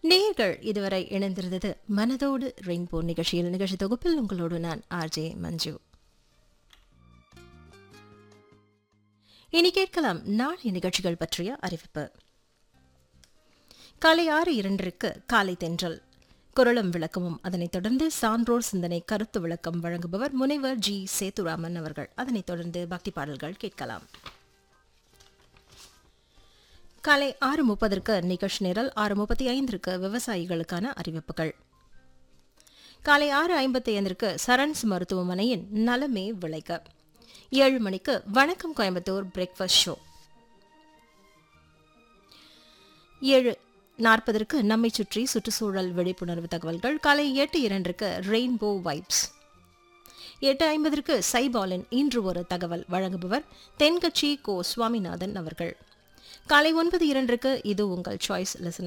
நேர்கள் இதுவரை இணைந்திருந்தது மனதோடு ரெயின்போ நிகழ்ச்சியில் நிகழ்ச்சி தொகுப்பில் உங்களோடு நான் ஆர்ஜே மஞ்சு இனி கேட்கலாம் நாளைய நிகழ்ச்சிகள் பற்றிய அறிவிப்பு காலை ஆறு இரண்டிற்கு காலை தென்றல் குரலும் விளக்கமும் அதனைத் தொடர்ந்து சான்றோர் சிந்தனை கருத்து விளக்கம் வழங்குபவர் முனைவர் ஜி சேதுராமன் அவர்கள் அதனைத் தொடர்ந்து பக்தி பாடல்கள் கேட்கலாம் காலை ஆறு முப்பதற்கு நிகழ்ச்சி நிரல் ஆறு முப்பத்தி ஐந்திற்கு விவசாயிகளுக்கான அறிவிப்புகள் காலை ஆறு ஐம்பத்தி ஐந்திற்கு சரண்ஸ் மருத்துவமனையின் நலமே விளைக்க ஏழு மணிக்கு வணக்கம் கோயம்புத்தூர் பிரேக்ஃபாஸ்ட் ஷோ ஏழு நாற்பதற்கு நம்மை சுற்றி சுற்றுச்சூழல் விழிப்புணர்வு தகவல்கள் காலை எட்டு இரண்டிற்கு ரெயின்போ வைப்ஸ் எட்டு ஐம்பதற்கு சைபாலின் இன்று ஒரு தகவல் வழங்குபவர் தென்கட்சி கோ சுவாமிநாதன் அவர்கள் காலை ஒன்பது இரண்டிற்கு இது உங்கள் சாய்ஸ் லிசனர்